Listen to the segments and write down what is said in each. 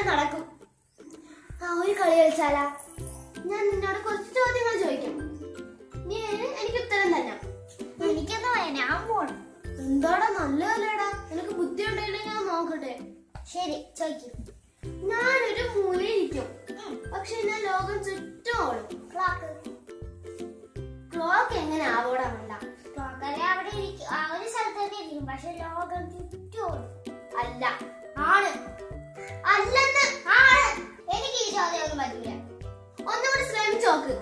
നടക്കും ആ ഒരു കളി കളിച്ചാലാ ഞാൻ നിന്നോട് കുറച്ച് ചോദ്യങ്ങൾ ചോദിക്കാം നീ അതിന് എനിക്ക് ഉത്തരം തന്നെ എനിക്കെന്താ പറയാ ഞാൻ പോണം എന്താടാ നല്ലതല്ലേടാ നിനക്ക് ബുദ്ധി ഉണ്ടെങ്കിൽ ഞാൻ നോക്കട്ടെ ശരി ചോദിക്കും ഞാനൊരു മൂലയിരിക്കും പക്ഷെ ഞാൻ ലോകം ചുറ്റും ഓടും ക്ലോക്ക് ക്ലോക്ക് എങ്ങനെ ആവോടാ വേണ്ട ക്ലോക്ക് അല്ലെ അവിടെ ഇരിക്കും ആ ഒരു സ്ഥലത്ത് തന്നെ ഇരിക്കും പക്ഷെ ലോകം ചുറ്റും അല്ല ആണ് അല്ലെന്ന് ആണ് എനിക്ക് ഈ ചോദ്യം ഒന്നും പറ്റില്ല ഒന്നുകൂടി ശ്രമിച്ചു നോക്ക്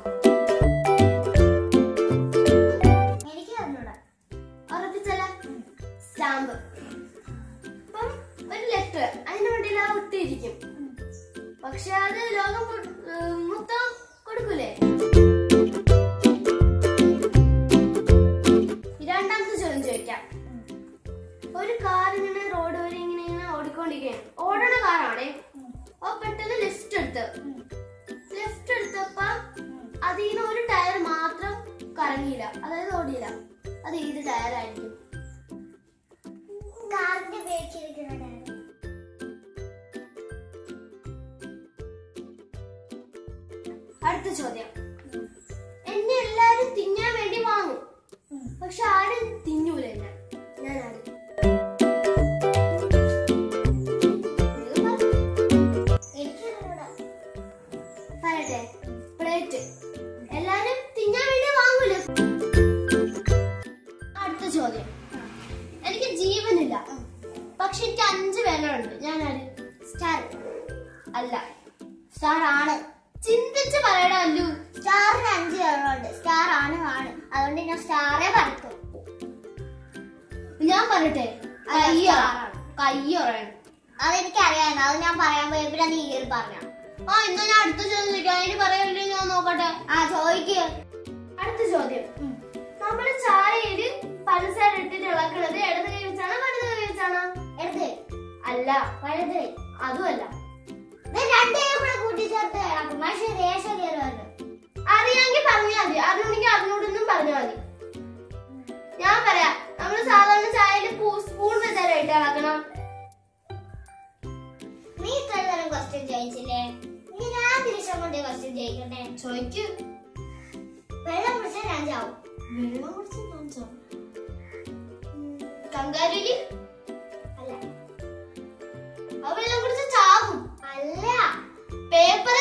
എനിക്ക് തന്നൂടാ ഉറപ്പിച്ചല്ല സ്റ്റാമ്പ് അപ്പം ഒരു ലെറ്റർ അതിന്റെ വണ്ടിയിൽ ആ ഒട്ടിയിരിക്കും പക്ഷെ അത് ലോകം പൊ- ഏർ മൊത്തം കൊടുക്കൂലേ രണ്ടാമത്തെ ചോദ്യം ചോദിക്കാം ഒരു കാർ ഇങ്ങനെ റോഡ് വരെ ഇങ്ങനെ ഇങ്ങനെ ഓടിക്കൊണ്ടിരിക്കുകയാണ് ഓടണ കാറാണേ അപ്പൊ പെട്ടെന്ന് ലെഫ്റ്റ് എടുത്ത് ലെഫ്റ്റ് എടുത്തപ്പോ അതിന് ഒരു ടയർ മാത്രം കറങ്ങിയില്ല അതായത് ഓടിയില്ല അത് ഏത് ടയർ ആയിരിക്കും കാറിന്റെ ബേക്കിരിക്കുന്ന അടുത്ത ചോദ്യം എന്നെ എല്ലാരും തിന്നാൻ വേണ്ടി വാങ്ങും പക്ഷെ ആരും തിന്നൂല എന്നെ ഞാൻ ആരും എനിക്ക് തന്നൂടാ പറയട്ടെ പ്ലേറ്റ് എല്ലാരും തിന്നാൻ വേണ്ടി വാങ്ങൂല അടുത്ത ചോദ്യം എനിക്ക് ജീവനില്ല പക്ഷെ എനിക്ക് അഞ്ച് വിരലുണ്ട് ഞാൻ ആര് സ്റ്റാർ അല്ല സ്റ്റാർ ആണ് ചിന്തിച്ച് പറയടാ അല്ലു സ്റ്റാറിന് അഞ്ച് കളറുണ്ട് സ്റ്റാർ ആണ് ആണ് അതുകൊണ്ട് ഞാൻ സ്റ്റാറേ പറക്കും ഞാൻ പറയട്ടെ അല്ല, കയ്യോ star ആണ്. കയ്യോ പറയണം അതെനിക്ക് അറിയാം അത് ഞാൻ പറയാൻ പോയപ്പോഴാ നീ കയറി പറഞ്ഞ ആ എന്നാ ഞാൻ അടുത്ത ചോദ്യം ചോദിക്കാം അതിന് പറയല്ലേ ഞാൻ നോക്കട്ടെ ആ ചോദിക്കുക അടുത്ത ചോദ്യം നമ്മൾ ചായയില് പഞ്ചസാര ഇട്ടിട്ട് ഇളക്കണത് ഇടത് കൈ വെച്ചാണോ വലത് കൈ വെച്ചാണോ എടുത്ത് അല്ല വലത് കൈ. അതുമല്ല ഇത് രണ്ടുപേരും കൂടെ കൂട്ടിച്ചേർത്ത് കിടക്കും പക്ഷെ ദേശം കയറുമല്ലോ അറിയാമെങ്കിൽ പറഞ്ഞാൽ മതി അറിഞ്ഞെങ്കിൽ അറിഞ്ഞോടൊന്നും പറഞ്ഞാൽ മതി ഞാൻ പറയാം നമ്മൾ സാധാരണ ചായയിൽ സ്പൂൺ വെച്ചാലോ ഇട്ട് ഇളക്കണം നീ ഇത്ര തരം ക്വസ്റ്റ്യൻ ചോദിച്ചില്ലേ ഇനി ഞാൻ തിരിച്ചും കൊണ്ട് ക്വസ്റ്റ്യൻ ചോദിക്കട്ടെ ചോദിക്കൂ വെള്ളം കുടിച്ചാൽ ഞാൻ ചാവും വെള്ളം കുടിച്ച് ഞാൻ ചോദിക്കാം കങ്കാരുലി അല്ല ആ വെള്ളം കുടിച്ച് ചാവും അല്ല പേപ്പർ